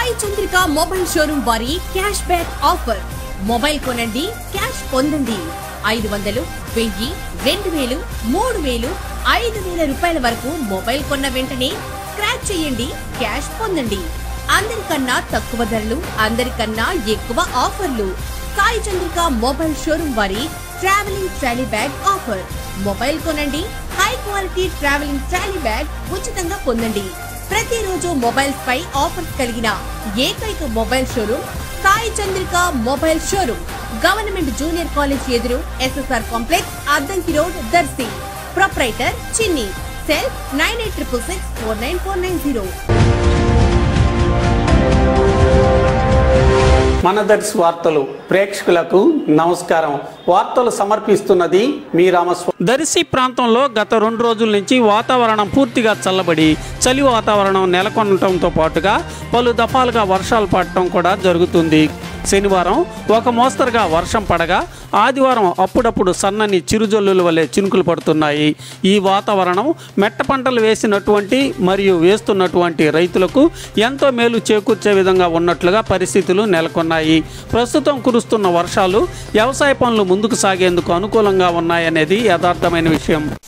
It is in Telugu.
సాయి చంద్రిక మొబైల్ షోరూమ్ వారి క్యాష్ బ్యాక్ ఆఫర్ మొబైల్ కొనండి క్యాష్ పొందండి ఐదు వందలు వెయ్యి రెండు వేలు మూడు వేలు ఐదు వేల రూపాయల వరకు మొబైల్ కొన్న వెంటనే స్క్రాచ్ చేయండి క్యాష్ పొందండి అందరికన్నా తక్కువ ధరలు అందరికన్నా ఎక్కువ ఆఫర్లు సాయి చంద్రిక మొబైల్ షోరూమ్ వారి travelling trolley bag offer mobile కొనండి high quality travelling trolley bag ఉచితంగా పొందండి ప్రతిరోజు మొబైల్స్ పై ఆఫర్స్ కలిగిన ఏకైక mobile showroom Sai Chandrika mobile showroom government junior college ఎదురు S S R complex Addanki road Darsi proprietor Chinni cell nine eight triple six four nine four nine zero మన దర్శి వార్తలు ప్రేక్షకులకు నమస్కారం వార్తలు సమర్పిస్తున్నది మీ రామస్వామి దర్శి ప్రాంతంలో గత రెండు రోజుల నుంచి వాతావరణం పూర్తిగా చల్లబడి చలి వాతావరణం నెలకొనడంతో పాటుగా పలు దఫాలుగా వర్షాలు పడటం కూడా జరుగుతుంది శనివారం ఒక మోస్తరుగా వర్షం పడగా ఆదివారం అప్పుడప్పుడు సన్నని చిరుజల్లుల వలె చినుకులు పడుతున్నాయి ఈ వాతావరణం మెట్ట పంటలు వేసినటువంటి మరియు వేస్తున్నటువంటి రైతులకు ఎంతో మేలు చేకూర్చే విధంగా ఉన్నట్లుగా పరిస్థితులు నెలకొన్నాయి ప్రస్తుతం కురుస్తున్న వర్షాలు వ్యవసాయ పనులు ముందుకు సాగేందుకు అనుకూలంగా ఉన్నాయనేది యథార్థమైన విషయం